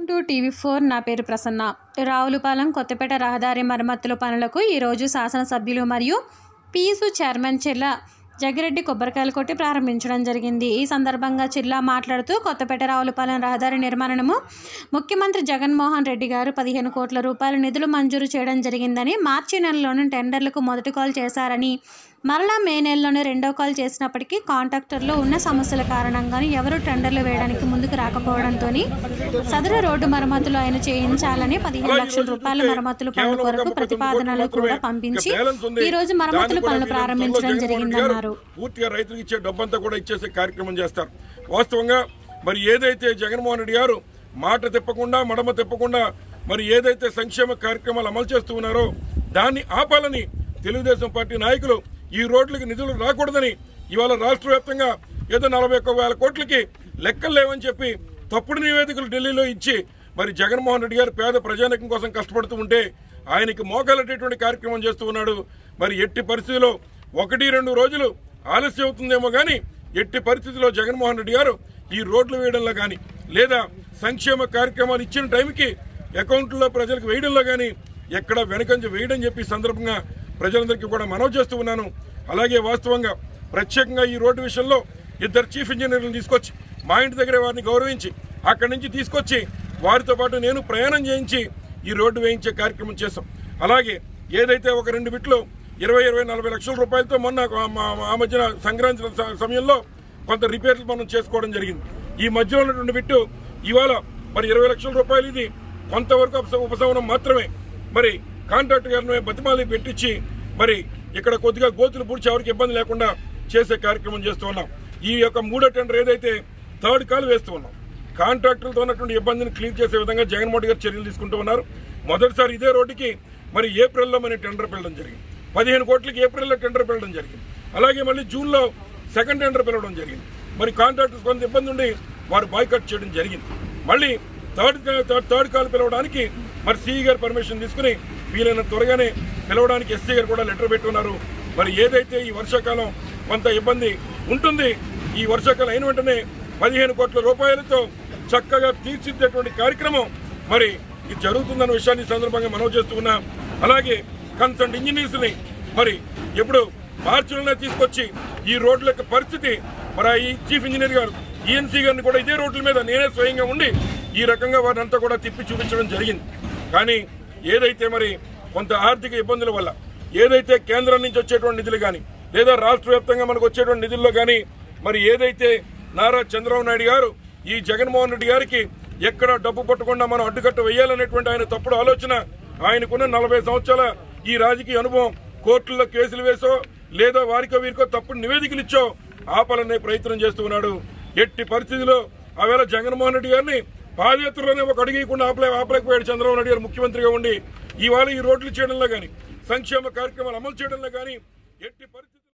to TV four నా పేరు ప్రసన్న రావులపాలెం కొత్తపేట రహదారి మరమ్మతుల పనులకు ఈరోజు శాసనసభ్యులు మరియు పీసు చైర్మన్ చిర్ల జగిరెడ్డి కొబ్బరికాయలు కొట్టి ప్రారంభించడం జరిగింది ఈ సందర్భంగా చిర్ల మాట్లాడుతూ కొత్తపేట రావులపాలెం రహదారి నిర్మాణము ముఖ్యమంత్రి జగన్మోహన్ రెడ్డి గారు పదిహేను కోట్ల రూపాయల నిధులు మంజూరు చేయడం జరిగిందని మార్చి నెలలోనే టెండర్లకు మొదటి కాల్ చేశారని మరలా మే నెలలోనే రెండో కాల్ చేసినప్పటికీ కాంట్రాక్టర్లో ఉన్న సమస్యల కారణంగానే ఎవరు టెండర్లు వేయడానికి ముందుకు రాకపోవడంతో సదరు రోడ్డు మరమ్మతులు ఆయన చేయించాలని పదిహేను లక్షల రూపాయల మరమ్మతుల పనుల కొరకు ప్రతిపాదనలు కూడా పంపించి ఈ రోజు మరమ్మతుల పనులు ప్రారంభించడం జరిగిందన్నారు పూర్తిగా రైతులకు ఇచ్చే డబ్బంతా కూడా ఇచ్చేసే కార్యక్రమం చేస్తారు వాస్తవంగా మరి ఏదైతే జగన్మోహన్ రెడ్డి గారు మాట తిప్పకుండా మడమ తిప్పకుండా మరి ఏదైతే సంక్షేమ కార్యక్రమాలు అమలు చేస్తూ ఉన్నారో దాన్ని ఆపాలని తెలుగుదేశం పార్టీ నాయకులు ఈ రోడ్లకు నిధులు రాకూడదని ఇవాళ రాష్ట్ర వ్యాప్తంగా ఏదో నలభై ఒక్క వేల కోట్లకి లెక్కలు లేవని చెప్పి తప్పుడు నివేదికలు ఢిల్లీలో ఇచ్చి మరి జగన్మోహన్ రెడ్డి గారు పేద ప్రజానికం కోసం కష్టపడుతూ ఉంటే ఆయనకి మోకాలటేటువంటి కార్యక్రమం చేస్తూ ఉన్నాడు మరి ఎట్టి పరిస్థితిలో ఒకటి రెండు రోజులు ఆలస్యం అవుతుందేమో కానీ ఎట్టి పరిస్థితిలో జగన్మోహన్ రెడ్డి గారు ఈ రోడ్లు వేయడంలో కానీ లేదా సంక్షేమ కార్యక్రమాలు ఇచ్చిన టైంకి అకౌంట్లో ప్రజలకు వేయడంలో కానీ ఎక్కడ వెనకంజ వేయడం చెప్పి ఈ సందర్భంగా ప్రజలందరికీ కూడా మనవి చేస్తూ ఉన్నాను అలాగే వాస్తవంగా ప్రత్యేకంగా ఈ రోడ్డు విషయంలో ఇద్దరు చీఫ్ ఇంజనీర్లను తీసుకొచ్చి మా ఇంటి దగ్గర వారిని గౌరవించి అక్కడి నుంచి తీసుకొచ్చి వారితో పాటు నేను ప్రయాణం చేయించి ఈ రోడ్డు వేయించే కార్యక్రమం చేశాం అలాగే ఏదైతే ఒక రెండు బిట్లు ఇరవై ఇరవై నలభై లక్షల రూపాయలతో మొన్న ఆ- ఆ- ఆ మధ్యన సంక్రాంతి స- సమయంలో కొంత రిపేర్లు మనం చేసుకోవడం జరిగింది ఈ మధ్యలో ఉన్నటువంటి బిట్టు ఇవాళ మరి ఇరవై లక్షల రూపాయలు ఇది కొంతవరకు ఉపశ- ఉపశమనం మాత్రమే మరి కాంట్రాక్టర్ గారిని బతిమాలి పెట్టించి మరి ఇక్కడ కొద్దిగా గోతులు పూడ్చి ఎవరికి ఇబ్బంది లేకుండా చేసే కార్యక్రమం చేస్తూ ఉన్నాం ఈ యొక్క మూడో టెండర్ ఏదైతే థర్డ్ కాల్ వేస్తూ ఉన్నాం కాంట్రాక్టర్లతో ఉన్నటువంటి ఇబ్బందిని క్లియర్ చేసే విధంగా జగన్మోహన్ గారు చర్యలు తీసుకుంటూ ఉన్నారు మొదటిసారి ఇదే రోడ్డుకి మరి ఏప్రిల్లో మన టెండర్ పిలవడం జరిగింది పదిహేను కోట్లకి ఏప్రిల్లో టెండర్ పిలవడం జరిగింది అలాగే మళ్ళీ జూన్లో సెకండ్ టెండర్ పిలవడం జరిగింది మరి కాంట్రాక్టర్స్ కొంత ఇబ్బంది ఉండి వారు బాయ్కట్ చేయడం జరిగింది మళ్ళీ థర్డ్ థర్డ్ థర్డ్ కాల్ పిలవడానికి మరి సిఈ గారు పర్మిషన్ తీసుకుని వీలైన త్వరగానే పిలవడానికి ఎస్సీ గారు కూడా లెటర్ పెట్టున్నారు మరి ఏదైతే ఈ వర్షాకాలం కొంత ఇబ్బంది ఉంటుంది ఈ వర్షాకాలం అయిన వెంటనే పదిహేను కోట్ల రూపాయలతో చక్కగా తీర్చిదిద్దేటువంటి కార్యక్రమం మరి ఇది జరుగుతుందన్న విషయాన్ని ఈ సందర్భంగా మనవి చేస్తూ ఉన్నాం అలాగే కన్సల్ట్ ఇంజనీర్స్ ని మరి ఎప్పుడు మార్చిలోనే తీసుకొచ్చి ఈ రోడ్ల యొక్క పరిస్థితి మరి ఈ చీఫ్ ఇంజనీర్ గారు ఈఎన్సీ గారిని కూడా ఇదే రోడ్ల మీద నేనే స్వయంగా ఉండి ఈ రకంగా వారిని అంతా కూడా తిప్పి చూపించడం జరిగింది కానీ ఏదైతే మరి కొంత ఆర్థిక ఇబ్బందుల వల్ల ఏదైతే కేంద్రం నుంచి వచ్చేటువంటి నిధులు కానీ లేదా రాష్ట్ర వ్యాప్తంగా మనకు వచ్చేటువంటి నిధుల్లో కానీ మరి ఏదైతే నారా చంద్రబాబు నాయుడు గారు ఈ జగన్మోహన్ రెడ్డి గారికి ఎక్కడ డబ్బు పట్టకుండా మనం అడ్డుకట్ట వేయాలనేటువంటి ఆయన తప్పుడు ఆలోచన ఆయనకున్న నలభై సంవత్సరాల ఈ రాజకీయ అనుభవం కోర్టుల్లో కేసులు వేసో లేదా వారికో వీరికో తప్పుడు నివేదికలు ఇచ్చో ఆపాలనే ప్రయత్నం చేస్తూ ఉన్నాడు ఎట్టి పరిస్థితిలో ఆవేళ జగన్మోహన్ రెడ్డి గారిని పాదయాత్రలోనే ఒక అడిగేయకుండా ఆపలే ఆపలేకపోయాడు చంద్రబాబు నాయుడు గారు ముఖ్యమంత్రిగా ఉండి ఇవాళ ఈ రోడ్లు చేయడంలో కానీ సంక్షేమ కార్యక్రమాలు అమలు చేయడంలో కానీ ఎట్టి పరిస్థితి